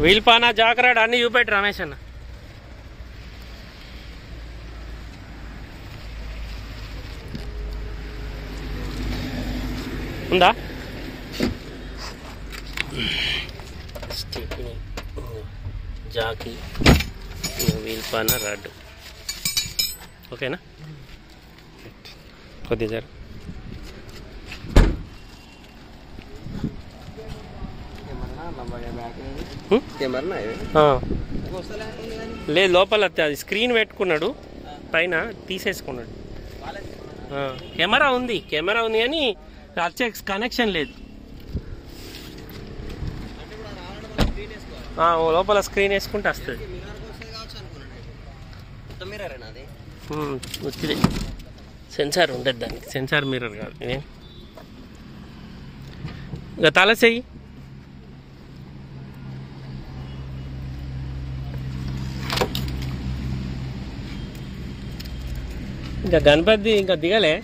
వీల్పానా జాకరాడు అన్ని చూపెట్టి రమేష్ అన్న ఉందా స్టెప్ని జాకీ వీల్పానా రాడ్ ఓకేనా కొద్దిగా జర హ్మ్? కెమెరా ఆ. లేదు లోపల అది స్క్రీన్ పెట్టుకున్నాడు పైన తీసేసుకున్నాడు ఆ, కెమెరా ఉంది కెమెరా ఉంది కానీ వచ్చే కనెక్షన్ లేదు ఆ, ఓ లోపల స్క్రీన్ వేసుకుంటే వస్తుంది మిర్రర్ అది ఉమ్, వచ్చింది సెన్సార్ ఉండదు దానికి సెన్సార్ మిర్రర్ కాదు ఇదే ఇక తల చెయ్యి ఇంకా గణపతి ఇంకా దిగలే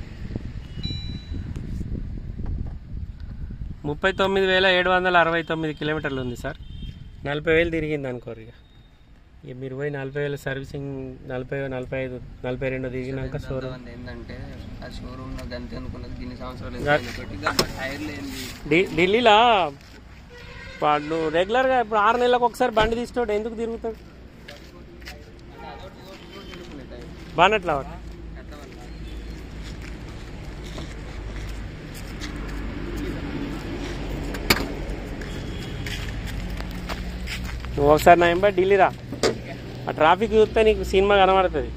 ముప్పై తొమ్మిది వేల ఏడు వందల అరవై తొమ్మిది కిలోమీటర్లు ఉంది సార్ నలభై వేలు తిరిగింది అనుకోరు ఇక ఇక మీరు పోయి నలభై వేల సర్వీసింగ్ నలభై నలభై ఐదు నలభై రెండు తిరిగినాక షోరూమ్ కొంతమంది ఏంటంటే ఆ షోరూమ్ లో గంతే అనుకున్నది దీన్ని సంవత్సరాలు గా- పెట్టి ఇంకా టైర్లు ఏంది ఢి ఢిల్లీలో వాళ్ళు రెగ్యులర్గా ఇప్పుడు ఆరు నెలలకు ఒకసారి బండి తీసుకోడు ఎందుకు తిరుగుతాడు బానట్లా వాడు. నువ్వు ఒకసారి నా ఎంబడి ఢిల్లీ రా ఆ ట్రాఫిక్ చూస్తే నీకు సినిమా కనబడుతుంది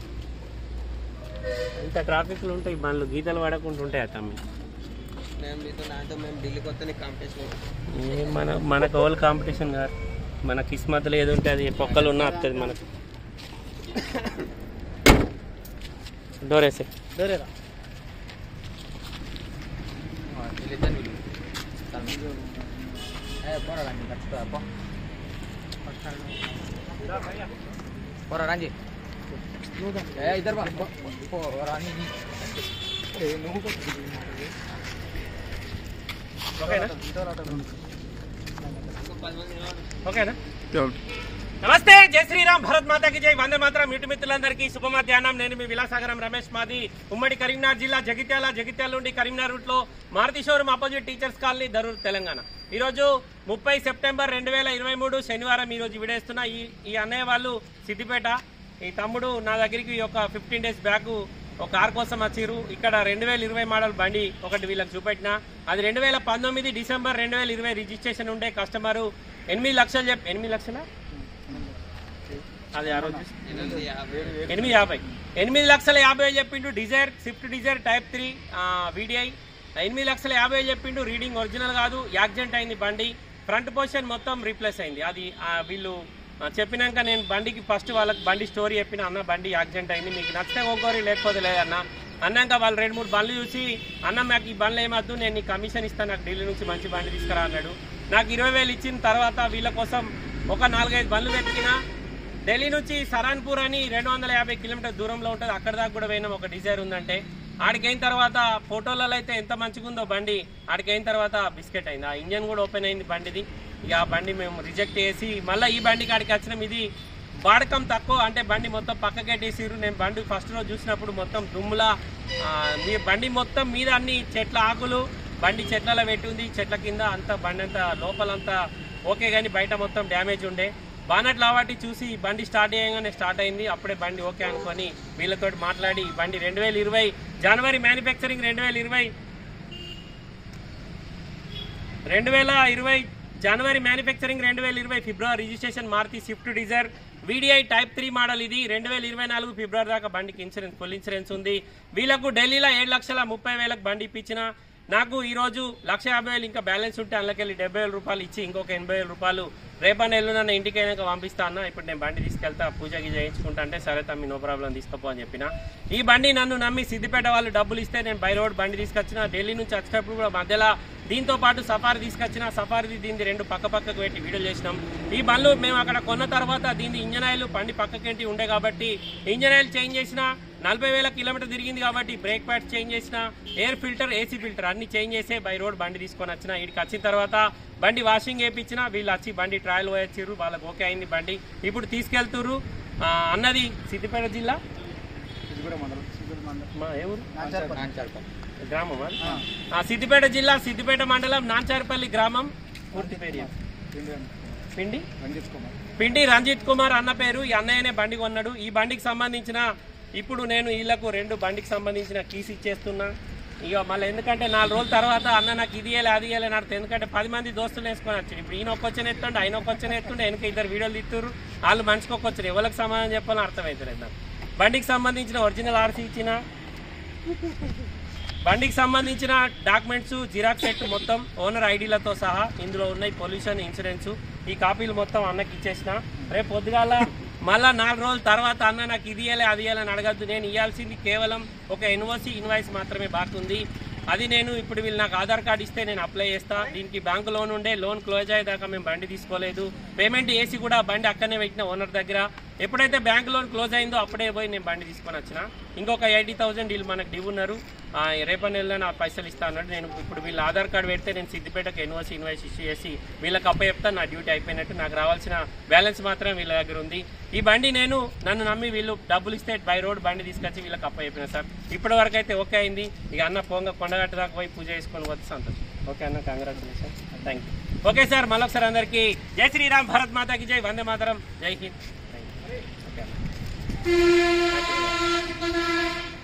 ఇంత ట్రాఫిక్లు ఉంటాయి బండ్లు గీతలు పడకుండా ఉంటాయి ఆ తమ్మి మేము మీతో నాతో మేము ఢిల్లీకి వస్తే నీకు కాంపిటీషన్ ఏ మన మనకు ఓల్ కాంపిటీషన్ కాదు మన కిస్మత్లో ఏది ఉంటే అది పొక్కలు ఉన్నా వస్తుంది మనకు డోర్ వేసే డోరేరా పోరా రంజీ ఏ ఇద్దరు ఓకేనా ఓకేనా నమస్తే జై శ్రీరామ్ భరత్ మాతాకి జై వందే మాత్రం ఇటు మిత్రులందరికీ శుభ మధ్యాహ్నం నేను మీ విలాసాగరం రమేష్ మాది ఉమ్మడి కరీంనగర్ జిల్లా జగిత్యాల జగిత్యాల నుండి కరీంనగర్ రూట్ లో Maruti showroom opposite teachers colony Darur Telangana ఈ రోజు ముప్పై సెప్టెంబర్ రెండు వేల ఇరవై మూడు శనివారం ఈ రోజు విడేస్తున్న ఈ ఈ అన్నయ్య వాళ్ళు సిద్దిపేట ఈ తమ్ముడు నా దగ్గరికి ఒక ఫిఫ్టీన్ డేస్ బ్యాక్ ఒక కార్ కోసం వచ్చిర్రు ఇక్కడ రెండు వేల ఇరవై మోడల్ బండి ఒకటి వీళ్ళకి చూపెట్టిన అది రెండు వేల పంతొమ్మిది డిసెంబర్ రెండు వేల ఇరవై రిజిస్ట్రేషన్ ఉండే కస్టమరు ఎనిమిది లక్షలు చెప్ ఎనిమిది లక్షల అది ఆ రోజు ఎనిమిది యాభై ఎనిమిది లక్షల యాభై వేలు చెప్పిండు Dzire Swift Dzire type three VDI ఎనిమిది లక్షల యాభై వేలు చెప్పిండు రీడింగ్ ఒరిజినల్ కాదు యాక్సిడెంట్ అయింది బండి ఫ్రంట్ పొజిషన్ మొత్తం రీప్లేస్ అయింది అది ఆ, వీళ్ళు ఆ, చెప్పినాక నేను బండికి ఫస్ట్ వాళ్ళకి బండి స్టోరీ చెప్పిన అన్న బండి యాక్సిడెంట్ అయింది మీకు నచ్చితే ఒక్కోరి లేకపోతే లేదన్న అన్నాక వాళ్ళు రెండు మూడు బండ్లు చూసి అన్న నాకు ఈ బండ్లు ఏమద్దు నేను నీకు కమిషన్ ఇస్తాను నాకు ఢిల్లీ నుంచి మంచి బండి తీసుకురా అన్నాడు నాకు ఇరవై వేలు ఇచ్చిన తర్వాత వీళ్ళ కోసం ఒక నాలుగైదు బండ్లు వెతికినా ఢిల్లీ నుంచి సరాన్పూర్ అని రెండు వందల యాభై కిలోమీటర్ దూరంలో ఉంటుంది అక్కడ దాకా కూడా పోయినాం ఒక డిజైర్ ఉందంటే ఆడికి అయిన తర్వాత ఫోటోలలో అయితే ఎంత మంచిగా ఉందో బండి ఆడికి అయిన తర్వాత బిస్కెట్ అయింది ఆ ఇంజన్ కూడా ఓపెన్ అయింది బండిది ఇక ఆ బండి మేము రిజెక్ట్ చేసి మళ్ళీ ఈ బండికి ఆడికి వచ్చినాం ఇది వాడకం తక్కువ అంటే బండి మొత్తం పక్కకెట్టేసిర్రు నేను బండి ఫస్ట్ రోజు చూసినప్పుడు మొత్తం దుమ్ములా ఆ, మీ బండి మొత్తం మీద అన్ని చెట్ల ఆకులు బండి చెట్లలో పెట్టి ఉంది చెట్ల కింద అంతా బండి అంతా లోపలంతా ఓకే కానీ బయట మొత్తం డ్యామేజ్ ఉండే బానట్ లావాటి చూసి ఈ బండి స్టార్ట్ చేయగానే స్టార్ట్ అయింది అప్పుడే బండి ఓకే అనుకొని వీళ్ళతో మాట్లాడి ఈ బండి రెండు వేల ఇరవై జనవరి మ్యానుఫ్యాక్చరింగ్ రెండు వేల ఇరవై రెండు వేల ఇరవై జనవరి మ్యానుఫ్యాక్చరింగ్ రెండు వేల ఇరవై February registration Maruti Swift Dzire VDI type three model ఇది రెండు వేల ఇరవై నాలుగు ఫిబ్రవరి దాకా బండికి ఇన్సూరెన్స్ ఫుల్ ఇన్సూరెన్స్ ఉంది వీళ్ళకు ఢిల్లీలో ఏడు లక్షల ముప్పై వేలకు బండి ఇప్పించిన నాకు ఈ రోజు లక్ష యాభై వేలు ఇంకా బ్యాలెన్స్ ఉంటే అందులోకెళ్ళి డెబ్బై వేల రూపాయలు ఇచ్చి ఇంకొక ఎనభై వేల రూపాయలు రేపన్న ఎల్లున్న ఇంటికి అయినాక పంపిస్తా అన్న ఇప్పుడు నేను బండి తీసుకెళ్తా పూజ గీజ చేయించుకుంటా అంటే సరే తమ్మి నో ప్రాబ్లం తీసుకోపో అని చెప్పిన ఈ బండి నన్ను నమ్మి సిద్దిపేట వాళ్ళు డబ్బులు ఇస్తే నేను బై రోడ్ బండి తీసుకొచ్చిన ఢిల్లీ నుంచి వచ్చేటప్పుడు కూడా మధ్యలో దీంతో పాటు సఫారీ తీసుకొచ్చిన సఫారీ దీన్ని రెండు పక్క పక్కకు పెట్టి వీడియోలు చేసినాం ఈ బండ్లు మేము అక్కడ కొన్న తర్వాత దీని ఇంజన్ ఆయిల్ బండి పక్కకేంటి ఉండే కాబట్టి ఇంజన్ ఆయిల్ చేంజ్ చేసిన నలభై వేల కిలోమీటర్ తిరిగింది కాబట్టి బ్రేక్ ప్యాడ్ చేంజ్ చేసిన ఎయిర్ ఫిల్టర్ ఏసీ ఫిల్టర్ అన్ని చేంజ్ చేసే బై రోడ్ బండి తీసుకొని వచ్చిన ఇక్కడికి వచ్చిన తర్వాత బండి వాషింగ్ వేయించిన వీళ్ళు వచ్చి బండి ట్రయల్ పోయొచ్చిర్రు వాళ్ళకి ఓకే అయింది బండి ఇప్పుడు తీసుకెళ్తుర్రు ఆ, అన్నది సిద్దిపేట జిల్లా మా ఏ ఊరు గ్రామం అది? ఆ, సిద్దిపేట జిల్లా సిద్దిపేట మండలం నాంచారిపల్లి గ్రామం పూర్తి పేరు చెప్పు. పిండి పిండి రంజిత్ కుమార్ అన్న పేరు ఈ అన్నయ్యనే బండి కొన్నాడు ఈ బండికి సంబంధించిన ఇప్పుడు నేను వీళ్ళకు రెండు బండికి సంబంధించిన కీస్ ఇచ్చేస్తున్నా ఇక మళ్ళీ ఎందుకంటే నాలుగు రోజుల తర్వాత అన్న నాకు ఇది ఇయ్యలే అది ఇయ్యలే నడుతుంది ఎందుకంటే పది మంది దోస్తులు వేసుకొని వచ్చారు ఇప్పుడు ఈయన ఒక్కొచ్చిన ఎత్తుండే ఆయన ఒక్కొచ్చిన ఎత్తుండే వెనక ఇద్దరు వీడియోలు తీస్తున్నారు వాళ్ళు మనిషికి ఒక్కొచ్చారు ఎవరికి సమాధానం చెప్పాలని అర్థమవుతలేదు నాకు బండికి సంబంధించిన ఒరిజినల్ ఆర్సీ ఇచ్చిన బండికి సంబంధించిన డాక్యుమెంట్స్ జిరాక్స్ సెట్ మొత్తం ఓనర్ ఐడీలతో సహా ఇందులో ఉన్నాయి పొల్యూషన్ ఇన్సూరెన్స్ ఈ కాపీలు మొత్తం అన్నకి ఇచ్చేసిన రేపు పొద్దుగాల మళ్ళా నాలుగు రోజుల తర్వాత అన్న నాకు ఇది ఇయ్యాలి అది ఇయ్యాలని అడగద్దు నేను ఇవ్వాల్సింది కేవలం ఒక ఎన్ఓసి ఇన్వాయిస్ మాత్రమే బాకీ ఉంది అది నేను ఇప్పుడు వీళ్ళు నాకు ఆధార్ కార్డు ఇస్తే నేను అప్లై చేస్తా దీనికి బ్యాంకు లోన్ ఉండే లోన్ క్లోజ్ అయ్యేదాకా మేము బండి తీసుకోలేదు పేమెంట్ చేసి కూడా బండి అక్కడనే పెట్టిన ఓనర్ దగ్గర ఎప్పుడైతే బ్యాంక్ లోన్ క్లోజ్ అయిందో అప్పుడే పోయి నేను బండి తీసుకొని వచ్చిన ఇంకొక ఎయిటీ థౌసండ్ వీళ్ళు మనకు డివ్ ఉన్నారు ఆ, రేపటి నెలలో నా పైసలు ఇస్తా అన్నాడు నేను ఇప్పుడు వీళ్ళ ఆధార్ కార్డు పెడితే నేను సిద్దిపేటకు ఎన్ఓసి ఇన్వాయిస్ ఇష్యూ చేసి వీళ్ళకి అప్ప చెప్తాను నా డ్యూటీ అయిపోయినట్టు నాకు రావాల్సిన బ్యాలెన్స్ మాత్రమే వీళ్ళ దగ్గర ఉంది ఈ బండి నేను నన్ను నమ్మి వీళ్ళు డబ్బులు ఇస్తే బై రోడ్ బండి తీసుకొచ్చి వీళ్ళకి అప్ప చెప్పిన సార్ ఇప్పటి వరకు అయితే ఓకే అయింది ఇక అన్న పొంగ కొండగట్ట దాకా పోయి పూజ చేసుకొని వస్తే సంతోషం ఓకే అన్న congratulation thank you okay sir మళ్ళొకసారి అందరికీ జై శ్రీరామ్ భారత్ మాతాకి జై వందే మాతరం జై హింద్ థ్యాంక్ యూ ఓకే అన్న